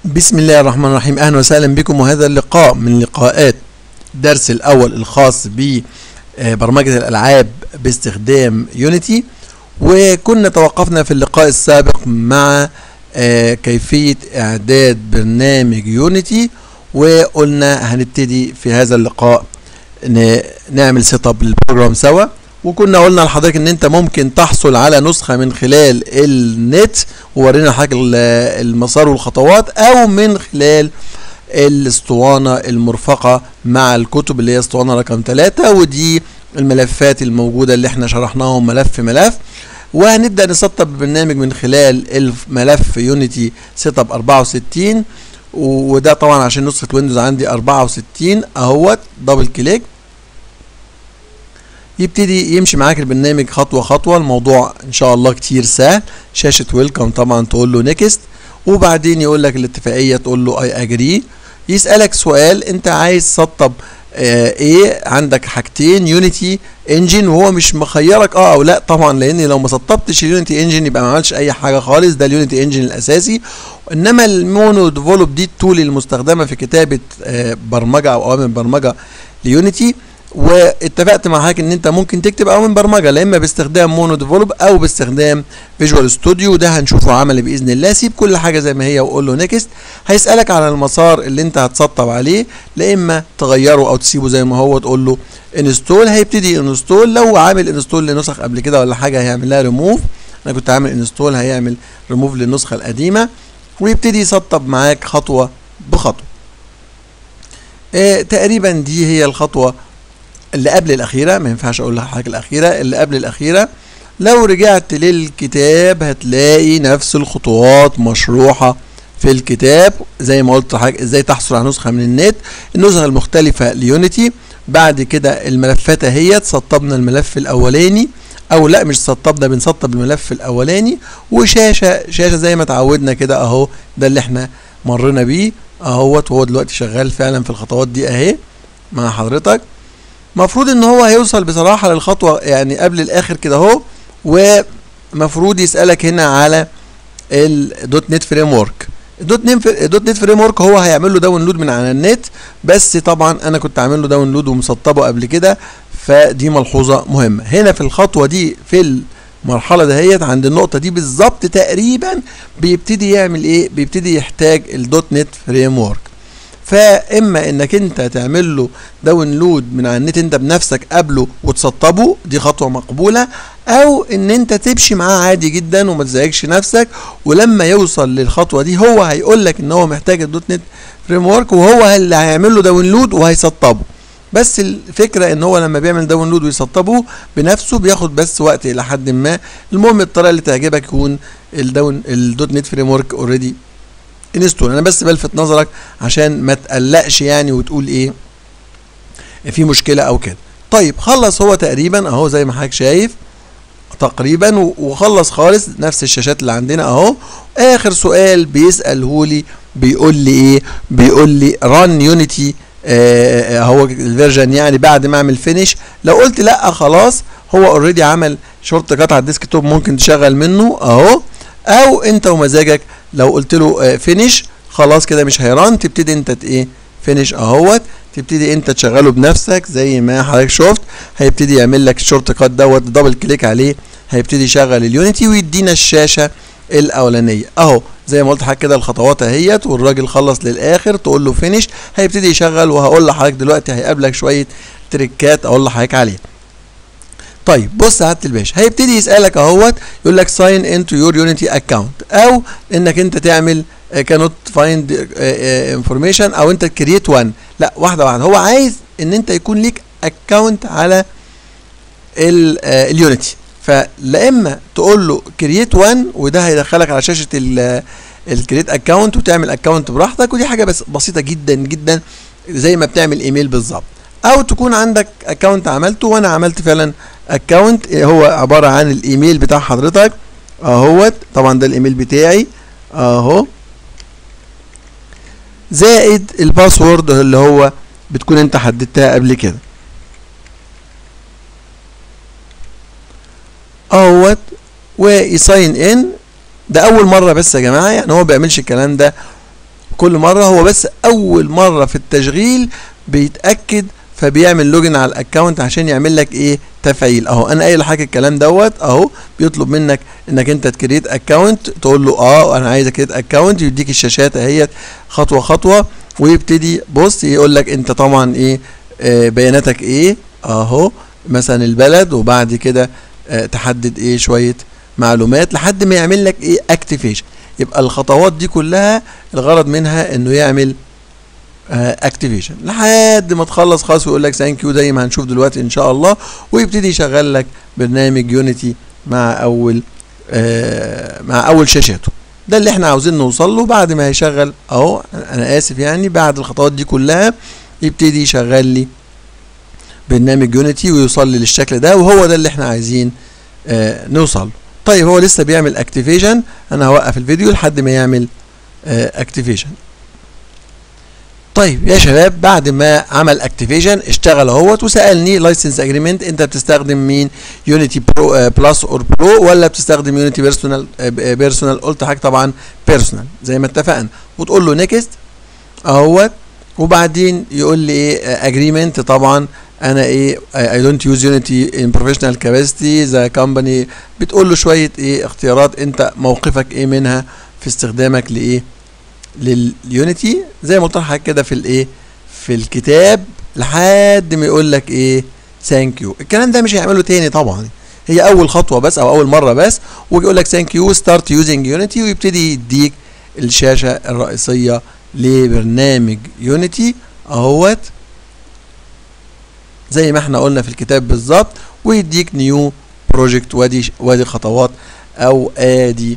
بسم الله الرحمن الرحيم اهلا وسهلا بكم وهذا اللقاء من لقاءات الدرس الاول الخاص ببرمجه الالعاب باستخدام يونيتي وكنا توقفنا في اللقاء السابق مع آه، كيفيه اعداد برنامج يونيتي وقلنا هنبتدي في هذا اللقاء ن- نعمل سيت اب للبروجرام سوا وكنا قلنا لحضرتك ان انت ممكن تحصل على نسخه من خلال النت وورينا حضرتك ال- المسار والخطوات او من خلال الاسطوانه المرفقه مع الكتب اللي هي اسطوانه رقم 3 ودي الملفات الموجوده اللي احنا شرحناهم ملف ملف وهنبدا نسطب البرنامج من خلال الملف يونيتي سيت اب 64 وده طبعا عشان نسخه ويندوز عندي 64 اهوت دبل كليك يبتدي يمشي معاك البرنامج خطوه خطوه الموضوع ان شاء الله كتير سهل شاشه ويلكم طبعا تقول له نيكست وبعدين يقول لك الاتفاقيه تقول له اي اجري يسالك سؤال انت عايز تسطب آه ايه عندك حاجتين يونيتي انجن وهو مش مخيرك اه او لا طبعا لان لو ما سطبتش اليونيتي انجن يبقى ما عملش اي حاجه خالص ده اليونيتي انجن الاساسي انما المونو ديفلوب دي التول المستخدمه في كتابه آه برمجه او اوامر برمجه ليونيتي واتفقت مع حضرتك ان انت ممكن تكتب اوامر برمجه لا اما باستخدام مونو ديفلوب او باستخدام فيجوال ستوديو وده هنشوفه عملي باذن الله سيب كل حاجه زي ما هي وقول له نيكست هيسالك على المسار اللي انت هتسطب عليه لا اما تغيره او تسيبه زي ما هو تقول له انستول هيبتدي انستول لو عامل انستول لنسخ قبل كده ولا حاجه هيعمل لها ريموف انا كنت عامل انستول هيعمل ريموف للنسخه القديمه ويبتدي يسطب معاك خطوه بخطوه آه تقريبا دي هي الخطوه اللي قبل الاخيره ما ينفعش اقول لحضرتك الاخيره اللي قبل الاخيره لو رجعت للكتاب هتلاقي نفس الخطوات مشروحه في الكتاب زي ما قلت لحضرتك ازاي تحصل على نسخه من النت النسخه المختلفه ليونيتي بعد كده الملفات اهي سطبنا الملف الاولاني او لا مش سطبنا بنسطب الملف الاولاني وشاشه شاشه زي ما اتعودنا كده اهو ده اللي احنا مرينا بيه اهوت وهو دلوقتي شغال فعلا في الخطوات دي اهي مع حضرتك مفروض ان هو هيوصل بصراحه للخطوه يعني قبل الاخر كده اهو ومفروض يسالك هنا على الدوت نت فريم ورك الدوت نت الدوت نت فريم ورك هو هيعمل له داونلود من على النت بس طبعا انا كنت عامل له داونلود ومسطبه قبل كده فدي ملحوظه مهمه هنا في الخطوه دي في المرحله دهيت عند النقطه دي بالظبط تقريبا بيبتدي يعمل ايه بيبتدي يحتاج الدوت نت فريم ورك فاما انك انت تعمل له داونلود من على النت انت بنفسك قبله وتسطبه دي خطوه مقبوله او ان انت تمشي معاه عادي جدا وما تزعجش نفسك ولما يوصل للخطوه دي هو هيقول لك ان هو محتاج الدوت نت فريم ورك وهو اللي هيعمل له داونلود وهيسطبه بس الفكره ان هو لما بيعمل داونلود ويسطبه بنفسه بياخد بس وقت الى حد ما المهم الطريقه اللي تعجبك يكون الداون الدوت نت فريم ورك اوريدي انستول انا بس بلفت نظرك عشان ما تقلقش يعني وتقول ايه في مشكله او كده طيب خلص هو تقريبا اهو زي ما حضرتك شايف تقريبا و- وخلص خالص نفس الشاشات اللي عندنا اهو اخر سؤال بيساله لي بيقول لي ايه بيقول لي ران يونيتي هو الفيرجن يعني بعد ما اعمل فينيش لو قلت لا خلاص هو اوريدي عمل شورت كات على الديسك توب ممكن تشغل منه اهو او انت ومزاجك لو قلت له فينيش خلاص كده مش هيران تبتدي انت ت- ايه فينيش اهوت تبتدي انت تشغله بنفسك زي ما حضرتك شفت هيبتدي يعمل لك الشورت كات دوت دبل كليك عليه هيبتدي يشغل اليونيتي ويدينا الشاشه الاولانيه اهو زي ما قلت لحضرتك كده الخطوات اهيت والراجل خلص للاخر تقول له فينيش هيبتدي يشغل وهقول لحضرتك دلوقتي هيقابلك شويه تريكات اقول لحضرتك عليها طيب بص يا عبد الباشا هيبتدي يسالك اهوت يقول لك ساين انتو يور يونيتي اكونت او انك انت تعمل كانوت فايند انفورميشن او انت كرييت وان لا واحده واحده هو عايز ان انت يكون ليك اكونت على اليونيتي فلا اما تقول له كرييت وان وده هيدخلك على شاشه الكرييت اكونت وتعمل اكونت براحتك ودي حاجه بس بسيطه جدا جدا زي ما بتعمل ايميل بالظبط او تكون عندك اكونت عملته وانا عملت فعلا اكونت هو عباره عن الايميل بتاع حضرتك اهوت طبعا ده الايميل بتاعي اهو زائد الباسورد اللي هو بتكون انت حددتها قبل كده اهوت ويساين ان ده اول مره بس يا جماعه يعني هو ما بيعملش الكلام ده كل مره هو بس اول مره في التشغيل بيتاكد فبيعمل لوجن على الاكونت عشان يعمل لك ايه تفعيل اهو انا قايل لحضرتك الكلام دوت اهو بيطلب منك انك انت تكريت اكونت تقول له اه انا عايز اكريت اكونت يديك الشاشات اهيت خطوه خطوه ويبتدي بص يقول لك انت طبعا ايه آه بياناتك ايه اهو مثلا البلد وبعد كده آه تحدد ايه شويه معلومات لحد ما يعمل لك ايه اكتيفيشن يبقى الخطوات دي كلها الغرض منها انه يعمل اكتيفيشن لحد ما تخلص خلاص ويقول لك ثانك يو زي ما هنشوف دلوقتي ان شاء الله ويبتدي يشغل لك برنامج يونيتي مع اول آه مع اول شاشاته ده اللي احنا عاوزين نوصل له بعد ما هيشغل اهو انا اسف يعني بعد الخطوات دي كلها يبتدي يشغل لي برنامج يونيتي ويوصل لي للشكل ده وهو ده اللي احنا عايزين آه نوصل له طيب هو لسه بيعمل اكتيفيشن انا هوقف الفيديو لحد ما يعمل اكتيفيشن طيب يا شباب بعد ما عمل اكتيفيشن اشتغل اهوت وسالني لايسنس اجريمنت انت بتستخدم مين يونيتي برو بلس اور برو ولا بتستخدم يونيتي بيرسونال بيرسونال قلت حاجه طبعا بيرسونال زي ما اتفقنا وتقول له نيكست اهوت وبعدين يقول لي ايه اجريمنت طبعا انا ايه اي دونت يوز يونيتي ان بروفيشنال كاباسيتي ذا كومباني بتقول له شويه ايه اختيارات انت موقفك ايه منها في استخدامك لايه لليونيتي زي ما قلت لحضرتك كده في الايه في الكتاب لحد ما يقول لك ايه ثانك يو الكلام ده مش هيعمله تاني طبعا هي اول خطوه بس او اول مره بس ويقول لك ثانك يو ستارت يوزنج يونيتي ويبتدي يديك الشاشه الرئيسيه لبرنامج يونيتي اهوت زي ما احنا قلنا في الكتاب بالظبط ويديك نيو بروجكت وادي وادي خطوات او ادي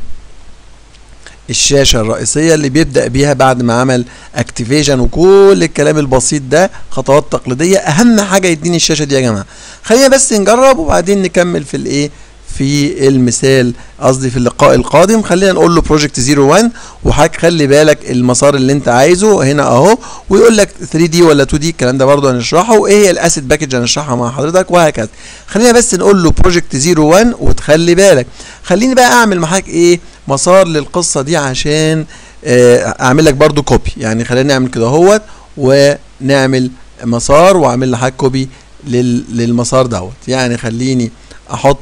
الشاشه الرئيسيه اللي بيبدا بيها بعد ما عمل اكتيفيشن وكل الكلام البسيط ده خطوات تقليديه اهم حاجه يديني الشاشه دي يا جماعه خلينا بس نجرب وبعدين نكمل في الايه في المثال قصدي في اللقاء القادم خلينا نقول له بروجكت 01 وحضرتك خلي بالك المسار اللي انت عايزه هنا اهو ويقول لك 3 دي ولا 2 دي الكلام ده برضه هنشرحه وايه هي الاسيت باكج هنشرحها مع حضرتك وهكذا خلينا بس نقول له بروجكت 01 وتخلي بالك خليني بقى اعمل معاك ايه مسار للقصه دي عشان اه اعمل لك برضه كوبي يعني خلينا نعمل كده اهوت ونعمل مسار واعمل لحضرتك كوبي للمسار دوت يعني خليني احط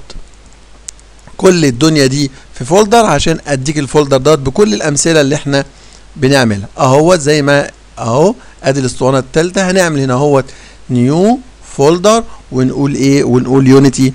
كل الدنيا دي في فولدر عشان اديك الفولدر دوت بكل الامثله اللي احنا بنعملها اهوت زي ما اهو ادي الاسطوانه الثالثه هنعمل هنا اهوت نيو فولدر ونقول ايه ونقول يونيتي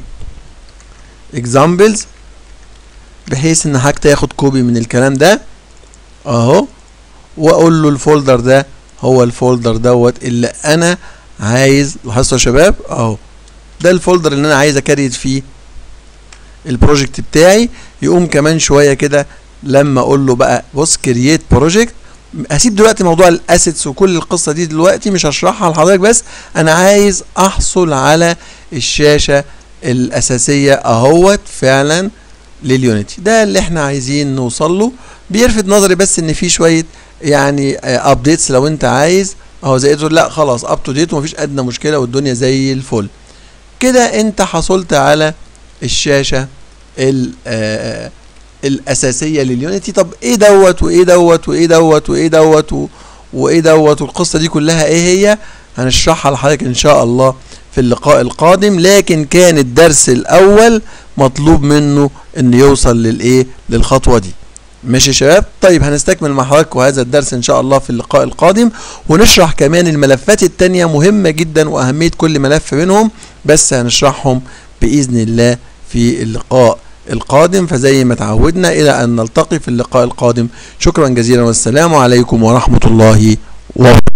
اكزامبلز بحيث ان حضرتك تاخد كوبي من الكلام ده اهو واقول له الفولدر ده هو الفولدر دوت اللي انا عايز لاحظتوا يا شباب اهو ده الفولدر اللي انا عايز اكريت فيه البروجكت بتاعي يقوم كمان شويه كده لما اقول له بقى بص كرييت بروجكت هسيب دلوقتي موضوع الاسيتس وكل القصه دي دلوقتي مش هشرحها لحضرتك بس انا عايز احصل على الشاشه الاساسيه اهوت فعلا لليونيتي ده اللي احنا عايزين نوصل له بيلفت نظري بس ان في شويه يعني ابديتس لو انت عايز اهو زي تقول لا خلاص اب تو ديت ومفيش ادنى مشكله والدنيا زي الفل كده انت حصلت على الشاشه آه الاساسيه لليونيتي طب ايه دوت وايه دوت وايه دوت وايه دوت وايه دوت والقصه دي كلها ايه هي هنشرحها لحضرتك ان شاء الله في اللقاء القادم لكن كان الدرس الاول مطلوب منه ان يوصل للايه للخطوه دي ماشي يا شباب طيب هنستكمل مع حضراتكم هذا الدرس ان شاء الله في اللقاء القادم ونشرح كمان الملفات التانية مهمة جدا واهمية كل ملف منهم بس هنشرحهم باذن الله في اللقاء القادم فزي ما تعودنا الى ان نلتقي في اللقاء القادم شكرا جزيلا والسلام عليكم ورحمة الله وبركاته